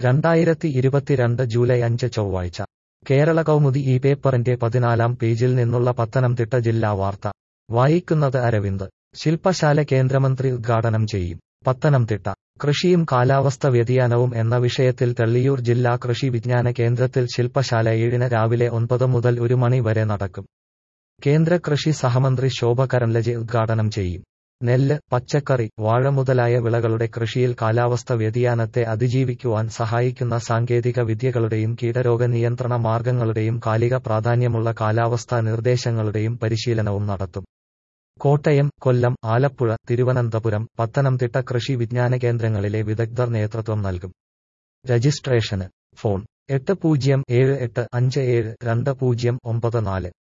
രണ്ടായിരത്തി ഇരുപത്തിരണ്ട് ജൂലൈ അഞ്ച് ചൊവ്വാഴ്ച കേരള കൗമുദി ഈ പേപ്പറിന്റെ പതിനാലാം പേജിൽ നിന്നുള്ള പത്തനംതിട്ട ജില്ലാ വാർത്ത വായിക്കുന്നത് അരവിന്ദ് ശില്പശാല കേന്ദ്രമന്ത്രി ഉദ്ഘാടനം ചെയ്യും പത്തനംതിട്ട കൃഷിയും കാലാവസ്ഥ വ്യതിയാനവും എന്ന വിഷയത്തിൽ തെള്ളിയൂർ ജില്ലാ കൃഷി വിജ്ഞാന കേന്ദ്രത്തിൽ ശില്പശാല ഏഴിന് രാവിലെ ഒൻപത് മുതൽ ഒരു മണി വരെ നടക്കും കേന്ദ്ര കൃഷി സഹമന്ത്രി ശോഭ കരൻലജെ ഉദ്ഘാടനം ചെയ്യും നെല്ല് പച്ചക്കറി വാഴ മുതലായ വിളകളുടെ കൃഷിയിൽ കാലാവസ്ഥ വ്യതിയാനത്തെ അതിജീവിക്കുവാൻ സഹായിക്കുന്ന സാങ്കേതിക വിദ്യകളുടെയും കീടരോഗ നിയന്ത്രണ മാർഗങ്ങളുടെയും കാലിക പ്രാധാന്യമുള്ള കാലാവസ്ഥാ നിർദ്ദേശങ്ങളുടെയും പരിശീലനവും നടത്തും കോട്ടയം കൊല്ലം ആലപ്പുഴ തിരുവനന്തപുരം പത്തനംതിട്ട കൃഷി വിജ്ഞാന കേന്ദ്രങ്ങളിലെ വിദഗ്ധർ നേതൃത്വം നൽകും രജിസ്ട്രേഷന് ഫോൺ എട്ട് പൂജ്യം ഏഴ് എട്ട് അഞ്ച് ഏഴ് രണ്ട് പൂജ്യം ഒമ്പത് നാല്